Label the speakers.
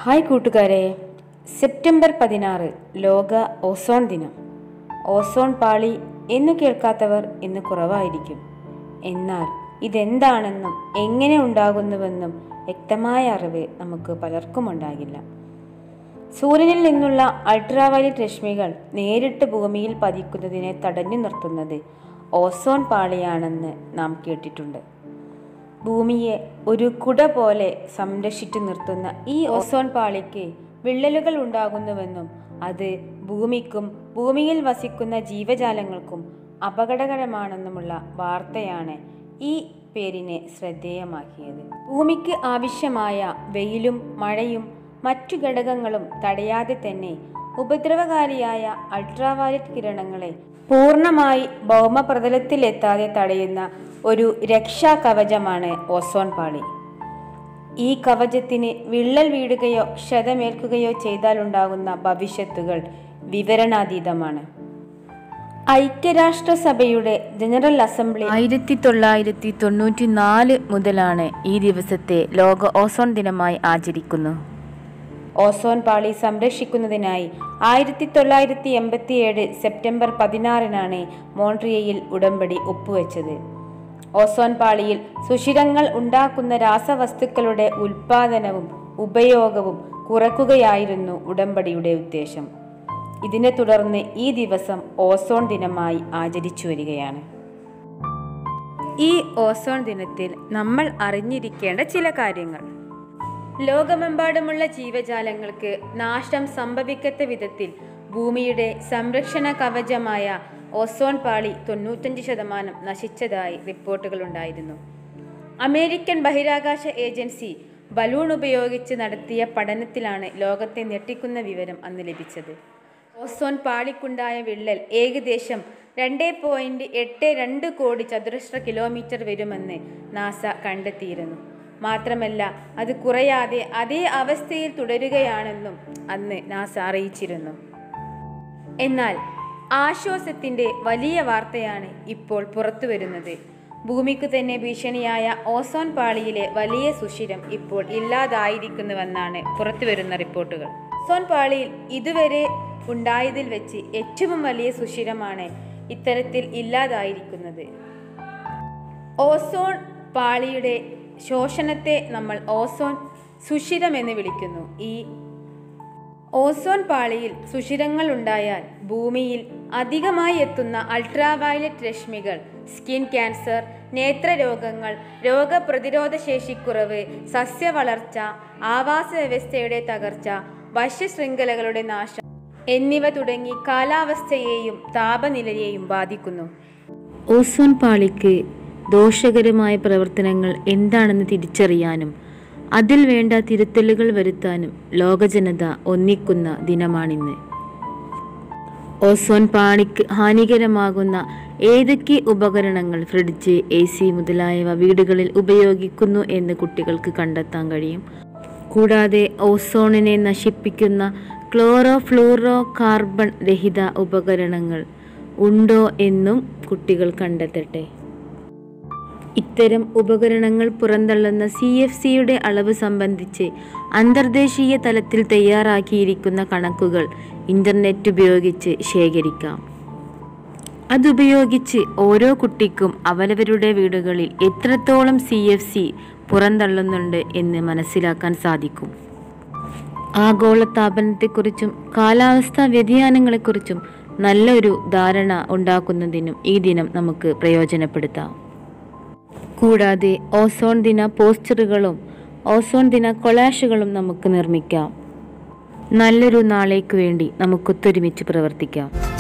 Speaker 1: hi കൂട്ടുകാരെ September പതിനാറ് ലോക ഓസോൺ ദിനം ഓസോൺ പാളി എന്നു കേൾക്കാത്തവർ ഇന്ന് കുറവായിരിക്കും എന്നാൽ ഇതെന്താണെന്നും എങ്ങനെ ഉണ്ടാകുന്നുവെന്നും വ്യക്തമായ അറിവ് നമുക്ക് പലർക്കും ഉണ്ടാകില്ല സൂര്യനിൽ നിന്നുള്ള അൾട്രാവയലറ്റ് രശ്മികൾ നേരിട്ട് ഭൂമിയിൽ പതിക്കുന്നതിനെ തടഞ്ഞു നിർത്തുന്നത് ഓസോൺ പാളിയാണെന്ന് നാം കേട്ടിട്ടുണ്ട് ഭൂമിയെ ഒരു കുട പോലെ സംരക്ഷിച്ചു നിർത്തുന്ന ഈ ഓസോൺ പാളിക്ക് വിള്ളലുകൾ ഉണ്ടാകുന്നുവെന്നും അത് ഭൂമിക്കും ഭൂമിയിൽ വസിക്കുന്ന ജീവജാലങ്ങൾക്കും അപകടകരമാണെന്നുമുള്ള വാർത്തയാണ് ഈ പേരിനെ ശ്രദ്ധേയമാക്കിയത് ഭൂമിക്ക് ആവശ്യമായ വെയിലും മഴയും മറ്റു ഘടകങ്ങളും തടയാതെ തന്നെ ഉപദ്രവകാരിയായ അൾട്രാവയലറ്റ് കിരണങ്ങളെ പൂർണ്ണമായി ഭൗമപ്രതലത്തിലെത്താതെ തടയുന്ന ഒരു രക്ഷാ കവചമാണ് ഓസോൺ പാളി ഈ കവചത്തിന് വിള്ളൽ വീഴുകയോ ക്ഷതമേൽക്കുകയോ ചെയ്താലുണ്ടാകുന്ന ഭവിഷ്യത്തുകൾ വിവരണാതീതമാണ് ഐക്യരാഷ്ട്രസഭയുടെ ജനറൽ അസംബ്ലി ആയിരത്തി തൊള്ളായിരത്തി തൊണ്ണൂറ്റി നാല് മുതലാണ് ഈ ദിവസത്തെ ലോക ഓസോൺ ദിനമായി ആചരിക്കുന്നു ഓസോൺ പാളി സംരക്ഷിക്കുന്നതിനായി ആയിരത്തി തൊള്ളായിരത്തി എൺപത്തിയേഴ് സെപ്റ്റംബർ പതിനാറിനാണ് മോൺട്രിയയിൽ ഉടമ്പടി ഒപ്പുവെച്ചത് ഓസോൺ പാളിയിൽ സുഷിരങ്ങൾ ഉണ്ടാക്കുന്ന രാസവസ്തുക്കളുടെ ഉൽപാദനവും ഉപയോഗവും കുറയ്ക്കുകയായിരുന്നു ഉടമ്പടിയുടെ ഉദ്ദേശം ഇതിനെ തുടർന്ന് ഈ ദിവസം ഓസോൺ ദിനമായി ആചരിച്ചു വരികയാണ് ഈ ഓസോൺ ദിനത്തിൽ നമ്മൾ അറിഞ്ഞിരിക്കേണ്ട ചില കാര്യങ്ങൾ ലോകമെമ്പാടുമുള്ള ജീവജാലങ്ങൾക്ക് നാശം സംഭവിക്കത്ത വിധത്തിൽ ഭൂമിയുടെ സംരക്ഷണ കവചമായ ഓസോൺ പാളി തൊണ്ണൂറ്റഞ്ച് ശതമാനം നശിച്ചതായി റിപ്പോർട്ടുകളുണ്ടായിരുന്നു അമേരിക്കൻ ബഹിരാകാശ ഏജൻസി ബലൂൺ ഉപയോഗിച്ച് നടത്തിയ പഠനത്തിലാണ് ലോകത്തെ ഞെട്ടിക്കുന്ന വിവരം അന്ന് ലഭിച്ചത് ഓസോൺ പാളിക്കുണ്ടായ വിള്ളൽ ഏകദേശം രണ്ട് പോയിന്റ് എട്ട് രണ്ട് കോടി ചതുരശ്ര കിലോമീറ്റർ വരുമെന്ന് നാസ കണ്ടെത്തിയിരുന്നു മാത്രമല്ല അത് കുറയാതെ അതേ അവസ്ഥയിൽ തുടരുകയാണെന്നും അന്ന് നാസ അറിയിച്ചിരുന്നു എന്നാൽ ആശ്വാസത്തിന്റെ വലിയ വാർത്തയാണ് ഇപ്പോൾ പുറത്തു വരുന്നത് ഭൂമിക്ക് തന്നെ ഭീഷണിയായ ഓസോൺ പാളിയിലെ വലിയ സുഷിരം ഇപ്പോൾ ഇല്ലാതായിരിക്കുന്നുവെന്നാണ് പുറത്തുവരുന്ന റിപ്പോർട്ടുകൾ ഓസോൺ പാളിയിൽ ഇതുവരെ ഉണ്ടായതിൽ വെച്ച് ഏറ്റവും വലിയ സുഷിരമാണ് ഇത്തരത്തിൽ ഇല്ലാതായിരിക്കുന്നത് ഓസോൺ പാളിയുടെ ശോഷണത്തെ നമ്മൾ ഓസോൺ സുഷിരം എന്ന് വിളിക്കുന്നു ഈ ഓസോൺ പാളിയിൽ സുഷിരങ്ങൾ ഉണ്ടായാൽ ഭൂമിയിൽ അധികമായി എത്തുന്ന അൾട്രാവയലറ്റ് രശ്മികൾ സ്കിൻ ക്യാൻസർ നേത്രരോഗങ്ങൾ രോഗപ്രതിരോധ ശേഷിക്കുറവ് സസ്യവളർച്ച ആവാസ വ്യവസ്ഥയുടെ തകർച്ച വശ്യശൃംഖലകളുടെ നാശം എന്നിവ തുടങ്ങി കാലാവസ്ഥയെയും താപനിലയെയും ബാധിക്കുന്നു ഓസോൺ പാളിക്ക് ദോഷകരമായ പ്രവർത്തനങ്ങൾ എന്താണെന്ന് തിരിച്ചറിയാനും അതിൽ വേണ്ട തിരുത്തലുകൾ വരുത്താനും ലോകജനത ഒന്നിക്കുന്ന ദിനമാണിന്ന് ഓസോൺ പാളിക്ക് ഹാനികരമാകുന്ന ഏതൊക്കെ ഉപകരണങ്ങൾ ഫ്രിഡ്ജ് എ സി മുതലായവ വീടുകളിൽ ഉപയോഗിക്കുന്നു എന്ന് കുട്ടികൾക്ക് കണ്ടെത്താൻ കഴിയും കൂടാതെ ഓസോണിനെ നശിപ്പിക്കുന്ന ക്ലോറോ ഫ്ലൂറോ കാർബൺ രഹിത ഉപകരണങ്ങൾ ഉണ്ടോ എന്നും കുട്ടികൾ കണ്ടെത്തട്ടെ ഇത്തരം ഉപകരണങ്ങൾ പുറന്തള്ളുന്ന സി എഫ് സിയുടെ അളവ് സംബന്ധിച്ച് അന്തർദേശീയ തലത്തിൽ തയ്യാറാക്കിയിരിക്കുന്ന കണക്കുകൾ ഇൻ്റർനെറ്റ് ഉപയോഗിച്ച് ശേഖരിക്കാം അതുപയോഗിച്ച് ഓരോ കുട്ടിക്കും അവരവരുടെ വീടുകളിൽ എത്രത്തോളം സി എഫ് സി പുറന്തള്ളുന്നുണ്ട് എന്ന് മനസ്സിലാക്കാൻ സാധിക്കും ആഗോളതാപനത്തെക്കുറിച്ചും കാലാവസ്ഥാ വ്യതിയാനങ്ങളെക്കുറിച്ചും നല്ലൊരു ധാരണ ഉണ്ടാക്കുന്നതിനും ഈ ദിനം നമുക്ക് പ്രയോജനപ്പെടുത്താം കൂടാതെ ഓസോൺ ദിന പോസ്റ്ററുകളും ഓസോൺ ദിന കൊളാഷുകളും നമുക്ക് നിർമ്മിക്കാം നല്ലൊരു നാളേക്ക് വേണ്ടി നമുക്കൊത്തൊരുമിച്ച് പ്രവർത്തിക്കാം